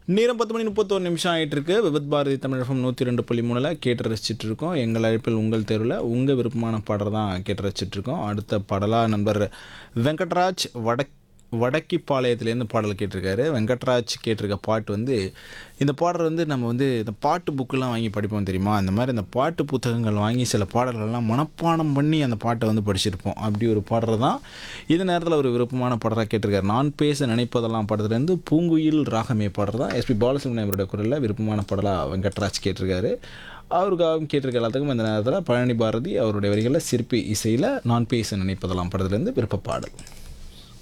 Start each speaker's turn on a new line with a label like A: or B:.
A: நேரம் பத்து மணி முப்பத்தோரு நிமிஷம் ஆகிட்டு இருக்கு விபத் பாரதி தமிழகம் நூற்றி ரெண்டு புள்ளி மூணில் கேட்டு ரசிச்சிட்டு இருக்கோம் எங்கள் அழைப்பில் உங்கள் தெருவில் உங்கள் விருப்பமான பாடல் தான் கேட்டு ரசிச்சிட்டு இருக்கோம் அடுத்த பாடலாக நண்பர் வெங்கட்ராஜ் வடக் வடக்கிப்பாளையத்துலேருந்து பாடல் கேட்டிருக்காரு வெங்கட்ராஜ் கேட்டிருக்க பாட்டு வந்து இந்த பாடல் வந்து நம்ம வந்து இந்த பாட்டு புக்கெலாம் வாங்கி படிப்போம் தெரியுமா அந்த மாதிரி இந்த பாட்டு புத்தகங்கள் வாங்கி சில பாடல்கள்லாம் மனப்பாடம் பண்ணி அந்த பாட்டை வந்து படிச்சிருப்போம் அப்படி ஒரு பாடல் தான் இந்த நேரத்தில் ஒரு விருப்பமான பாடலாக கேட்டிருக்காரு நான் பேச நினைப்பதெல்லாம் பாடத்துலேருந்து பூங்குயில் ராகமே பாடல் தான் எஸ்பி பாலசுப்ரமணியம் அவரோட குரலில் விருப்பமான பாடலாக வெங்கட்ராஜ் கேட்டிருக்காரு அவருக்காகவும் கேட்டிருக்க எல்லாத்துக்கும் இந்த நேரத்தில் பழனி பாரதி அவருடைய வரிகளில் சிற்பி இசையில் நான் பேச நினைப்பதெல்லாம் படத்துலேருந்து விருப்ப பாடல்